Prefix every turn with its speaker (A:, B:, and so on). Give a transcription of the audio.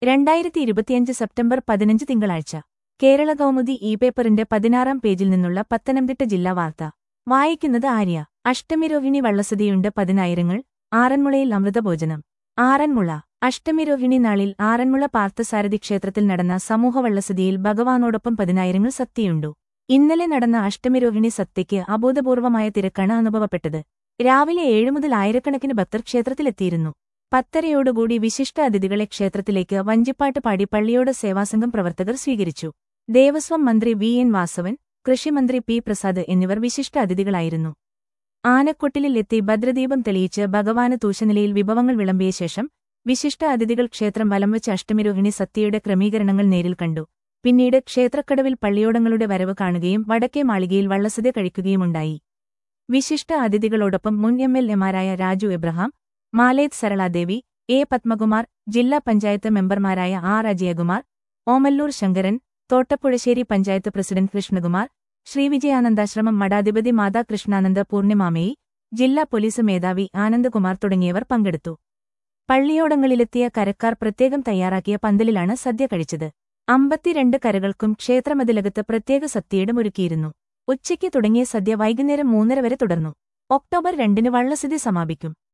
A: രണ്ടായിരത്തി ഇരുപത്തിയഞ്ച് സെപ്റ്റംബർ പതിനഞ്ച് തിങ്കളാഴ്ച കേരള കൗമുദി ഇ പേപ്പറിന്റെ പതിനാറാം പേജിൽ നിന്നുള്ള പത്തനംതിട്ട ജില്ലാ വാർത്ത വായിക്കുന്നത് ആര്യ അഷ്ടമിരോഹിണി വള്ളസതിയുണ്ട് പതിനായിരങ്ങൾ ആറന്മുളയിൽ അമൃതഭോജനം ആറന്മുള അഷ്ടമിരോഹിണി നാളിൽ ആറന്മുള പാർത്ഥസാരഥി ക്ഷേത്രത്തിൽ നടന്ന സമൂഹവള്ളസതിയിൽ ഭഗവാനോടൊപ്പം പതിനായിരങ്ങൾ സത്യയുണ്ടു ഇന്നലെ നടന്ന അഷ്ടമിരോഹിണി സത്യയ്ക്ക് അഭൂതപൂർവമായ തിരക്കാണ് അനുഭവപ്പെട്ടത് രാവിലെ ഏഴു മുതൽ ആയിരക്കണക്കിന് ഭക്തർ ക്ഷേത്രത്തിലെത്തിയിരുന്നു പത്തരയോടുകൂടി വിശിഷ്ട അതിഥികളെ ക്ഷേത്രത്തിലേക്ക് വഞ്ചിപ്പാട്ട് പാടി പള്ളിയോട് സേവാസംഘം പ്രവർത്തകർ സ്വീകരിച്ചു ദേവസ്വം മന്ത്രി വി എൻ വാസവൻ കൃഷിമന്ത്രി പി പ്രസാദ് എന്നിവർ വിശിഷ്ട അതിഥികളായിരുന്നു ആനക്കൊട്ടിലിൽ എത്തി ഭദ്രദീപം തെളിയിച്ച് ഭഗവാന് തൂശനിലയിൽ വിഭവങ്ങൾ വിളമ്പിയ ശേഷം വിശിഷ്ട അതിഥികൾ ക്ഷേത്രം വലം വെച്ച് അഷ്ടമിരോഹിണി സത്യയുടെ ക്രമീകരണങ്ങൾ നേരിൽ കണ്ടു പിന്നീട് ക്ഷേത്രക്കടവിൽ പള്ളിയോടങ്ങളുടെ വരവ് കാണുകയും വടക്കേ മാളികയിൽ വള്ളസദ്യ കഴിക്കുകയുമുണ്ടായി വിശിഷ്ട അതിഥികളോടൊപ്പം മുൻ എം എൽ എമാരായ രാജു എബ്രഹാം മാലേത് സരളാദേവി എ പത്മകുമാർ ജില്ലാ പഞ്ചായത്ത് മെമ്പർമാരായ ആർ അജയകുമാർ ഓമല്ലൂർ ശങ്കരൻ തോട്ടപ്പുഴശ്ശേരി പഞ്ചായത്ത് പ്രസിഡന്റ് കൃഷ്ണകുമാർ ശ്രീവിജയാനന്ദാശ്രമം മഠാധിപതി മാതാ കൃഷ്ണാനന്ദ പൂർണിമാമയി ജില്ലാ പോലീസ് മേധാവി ആനന്ദകുമാർ തുടങ്ങിയവർ പങ്കെടുത്തു പള്ളിയോടങ്ങളിലെത്തിയ കരക്കാർ പ്രത്യേകം തയ്യാറാക്കിയ പന്തലിലാണ് സദ്യ കഴിച്ചത് അമ്പത്തിരണ്ട് കരകൾക്കും ക്ഷേത്രമതിലകത്ത് പ്രത്യേക സത്യയിടം ഒരുക്കിയിരുന്നു ഉച്ചയ്ക്ക് തുടങ്ങിയ സദ്യ വൈകുന്നേരം മൂന്നര വരെ തുടർന്നു ഒക്ടോബർ രണ്ടിന് വള്ളസദ്യ സമാപിക്കും